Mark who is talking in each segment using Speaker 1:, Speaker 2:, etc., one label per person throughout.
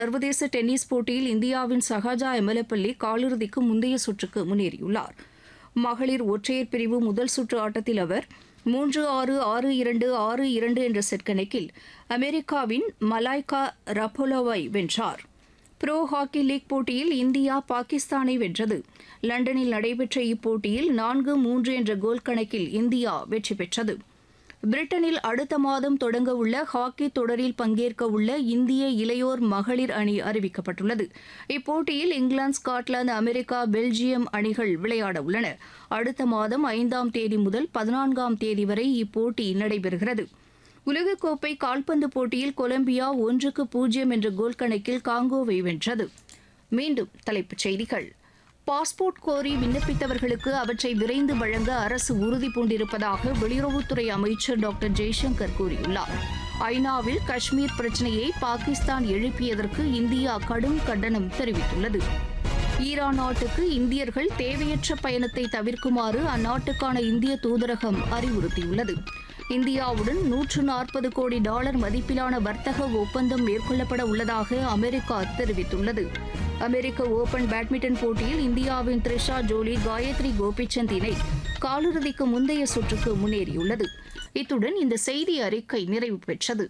Speaker 1: சர்வதேச டென்னிஸ் போட்டியில் இந்தியாவின் சஹாஜா எமலப்பள்ளி காலிறுதிக்கு முந்தைய சுற்றுக்கு முன்னேறியுள்ளார் மகளிர் ஒற்றையர் பிரிவு முதல் சுற்று ஆட்டத்தில் அவர் மூன்று ஆறு ஆறு இரண்டு ஆறு இரண்டு என்ற செட் கணக்கில் அமெரிக்காவின் மலாய்கா ரபோலோவை வென்றார் ப்ரோ ஹாக்கி லீக் போட்டியில் இந்தியா பாகிஸ்தானை வென்றது லண்டனில் நடைபெற்ற இப்போட்டியில் நான்கு மூன்று என்ற கோல் கணக்கில் இந்தியா வெற்றி பெற்றது பிரிட்டனில் அடுத்த மாதம் தொடங்க உள்ள ஹாக்கி தொடரில் பங்கேற்க உள்ள இந்திய இளையோர் மகளிர் அணி அறிவிக்கப்பட்டுள்ளது இப்போட்டியில் இங்கிலாந்து ஸ்காட்லாந்து அமெரிக்கா பெல்ஜியம் அணிகள் விளையாட உள்ளன அடுத்த மாதம் ஐந்தாம் தேதி முதல் பதினான்காம் தேதி வரை இப்போட்டி நடைபெறுகிறது உலகக்கோப்பை கால்பந்து போட்டியில் கொலம்பியா ஒன்றுக்கு பூஜ்ஜியம் என்ற கோல் கணக்கில் காங்கோவை வென்றது மீண்டும் தலைப்புச் செய்திகள் பாஸ்போர்ட் கோரி விண்ணப்பித்தவர்களுக்கு அவற்றை விரைந்து வழங்க அரசு உறுதி பூண்டிருப்பதாக வெளியுறவுத்துறை அமைச்சர் டாக்டர் ஜெய்சங்கர் கூறியுள்ளார் ஐநாவில் காஷ்மீர் பிரச்சினையை பாகிஸ்தான் எழுப்பியதற்கு இந்தியா கடும் கண்டனம் தெரிவித்துள்ளது ஈரான் நாட்டுக்கு இந்தியர்கள் தேவையற்ற பயணத்தை தவிர்க்குமாறு அந்நாட்டுக்கான இந்திய தூதரகம் அறிவுறுத்தியுள்ளது இந்தியாவுடன் நூற்று நாற்பது கோடி டாலர் மதிப்பிலான வர்த்தக ஒப்பந்தம் மேற்கொள்ளப்பட உள்ளதாக அமெரிக்கா தெரிவித்துள்ளது அமெரிக்க ஓபன் பேட்மிண்டன் போட்டியில் இந்தியாவின் த்ரிஷா ஜோலி காயத்ரி கோபிச்சந்த் இணை காலிறுதிக்கு முந்தைய சுற்றுக்கு முன்னேறியுள்ளது இத்துடன் இந்த செய்தி அறிக்கை நிறைவு பெற்றது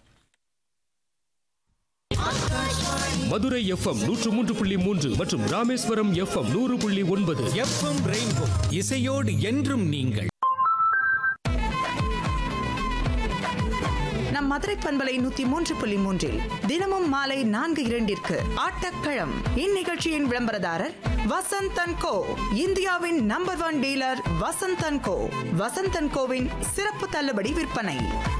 Speaker 2: மதுரை எஃப்எம் நூற்று மூன்று புள்ளி மூன்று மற்றும் ராமேஸ்வரம் எஃப்எம் நூறு புள்ளி ஒன்பது
Speaker 3: எஃப்எம் ரெயின்போ இசையோடு என்றும் நீங்கள்
Speaker 4: நம் மதுரை பண்பலை நூத்தி மூன்று புள்ளி மூன்றில் தினமும் மாலை நான்கு இரண்டிற்கு ஆட்டக்களம் இந்நிகழ்ச்சியின் விளம்பரதாரர் வசந்தன் கோ இந்தியாவின் number one dealer Vasanthan co Vasanthan கோவின் சிறப்பு தள்ளுபடி விற்பனை